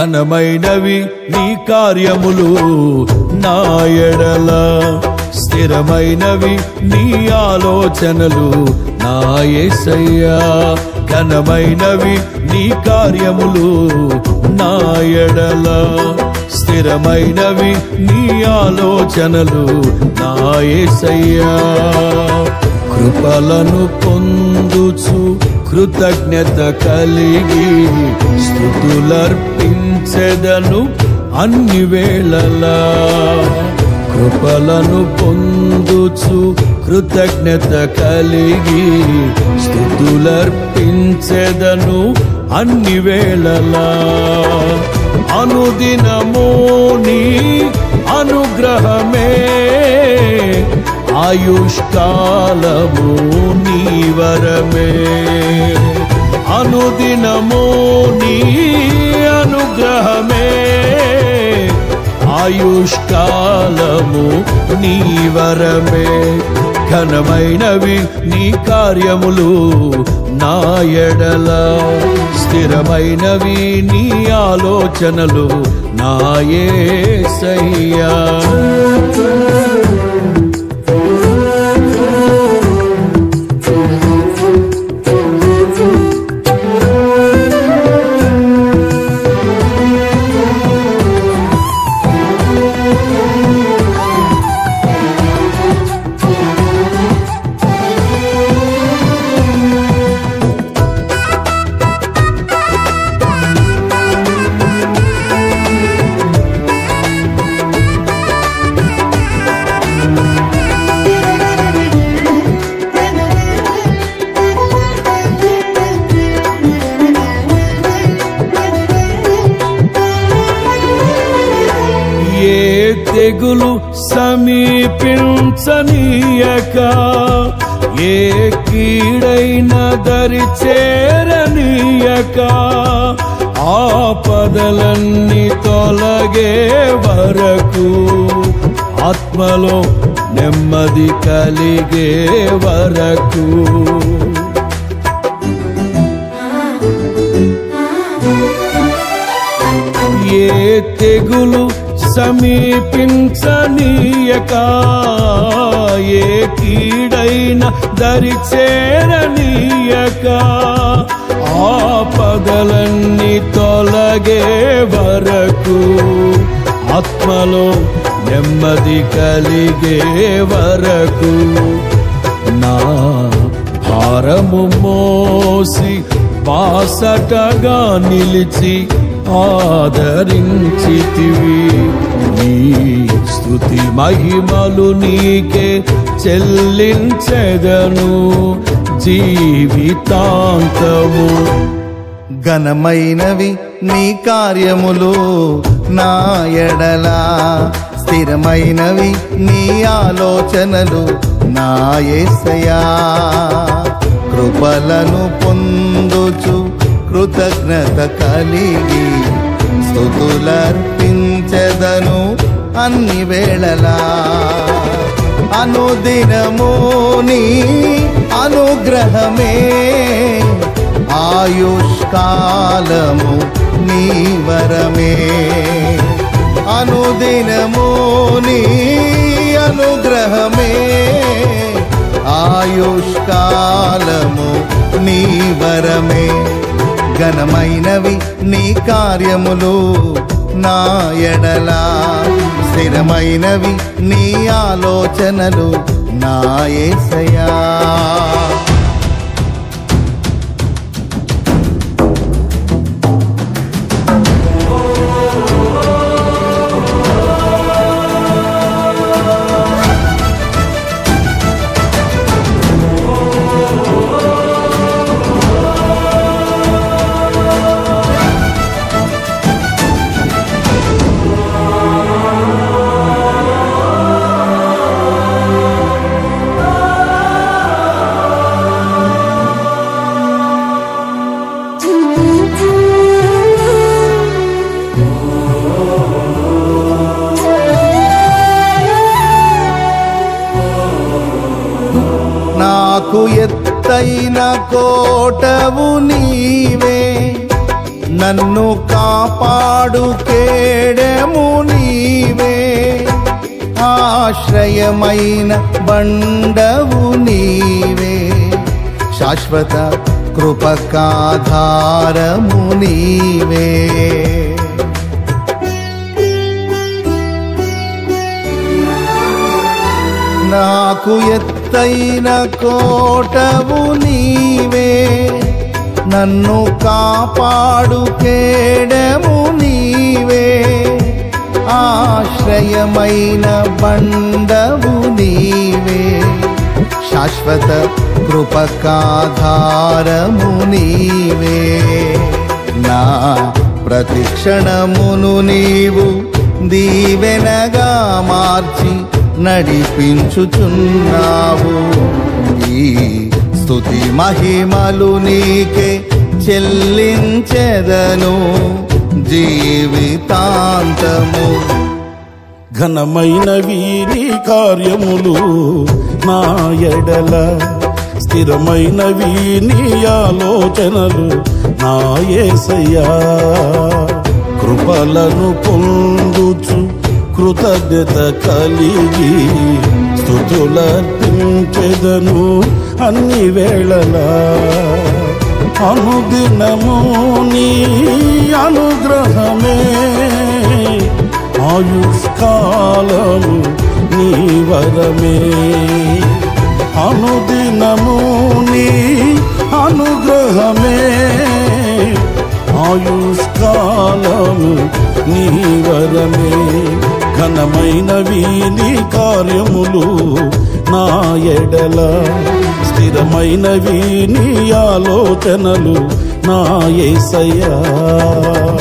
ఘనమైనవి నీ కార్యములు నా ఎడల స్థిరమైనవి నీ ఆలోచనలు నా యేసయ్యా ఘనమైనవి నీ కార్యములు నా ఎడల స్థిరమైనవి నీ ఆలోచనలు నా యేసయ్యా కృపలను పొందుచు కృతజ్ఞత కలిగి స్థుతులర్పించెదను అన్ని వేళలా కృపలను పొందుచు కృతజ్ఞత కలిగి స్థుతులర్పించెదను అన్ని వేళలా అనుదినము నీ అనుగ్రహమే ఆయుష్కాలము నీ వరమే అనుదినము నీ అనుగ్రహమే ఆయుష్కాలము నీ వరమే ఘనమైనవి నీ కార్యములు నా ఎడల స్థిరమైనవి నీ ఆలోచనలు నా యేసయ్యా ఏ తెగులు సమీపించనీయక ఏ కీడైన దరి చేరనీయక ఆపదలన్నీ తొలగే వరకు ఆత్మలో నెమ్మది కలిగే వరకు ఏ తెగులు సమీపించనీయక ఏ కీడైన దరి చేరనీయక ఆపదలన్నీ తొలగే వరకు ఆత్మలో నెమ్మది కలిగే వరకు నా భారము మోసి బాసటగా నిలిచి ఆదరించితివి నీ స్తుతి మహిమలు నీకే చెల్లించెదను జీవితాంతము ఘనమైనవి నీ కార్యములు నా ఎడల స్థిరమైనవి నీ ఆలోచనలు నా యేసయా కృపలను పొందుచు కృతజ్ఞత కలిగి స్థుతులర్పించెదను అన్ని వేళలా అనుదినము నీ అనుగ్రహమే ఆయుష్కాలము నీ వరమే అనుదినము నీ అనుగ్రహమే ఆయుష్కాలము నీ వరమే ఘనమైనవి నీ కార్యములు నా ఎడలా స్థిరమైనవి నీ ఆలోచనలు నా యేసయా నాకు ఎత్తైన కోటవు నీవే నన్ను కాపాడు కేడము నీవే ఆశ్రయమైన బండవు నీవే శాశ్వత కృపకాధారము నీవే నాకు ఎత్తైన కోటవు నీవే నన్ను కాపాడు కేడము నీవే ఆశ్రయమైన బండవు నీవే శాశ్వత కృపకాధారము నీవే నా ప్రతిక్షణమును నీవు దీవెనగా మార్చి నడిపించుచున్నావు ఈ స్తుతి మహిమలు నీకే చెల్లించెదను జీవితాంతము ఘనమైనవి నీ కార్యములు నా ఎడల స్థిరమైనవి నీ ఆలోచనలు నా యేసయ్యా కృపలను పొందుచు కృతజ్ఞత కలిగి స్థుతులర్పించెదను అన్ని వేళలా అనుదినము నీ అనుగ్రహమే ఆయుష్కాలము నీ వరమే అనుదినము నీ అనుగ్రహమే ఆయుష్కాలము నీ వరమే ఘనమైనవి నీ కార్యములు నా ఎడల స్థిరమైనవి నీ ఆలోచనలు నా యేసయ్యా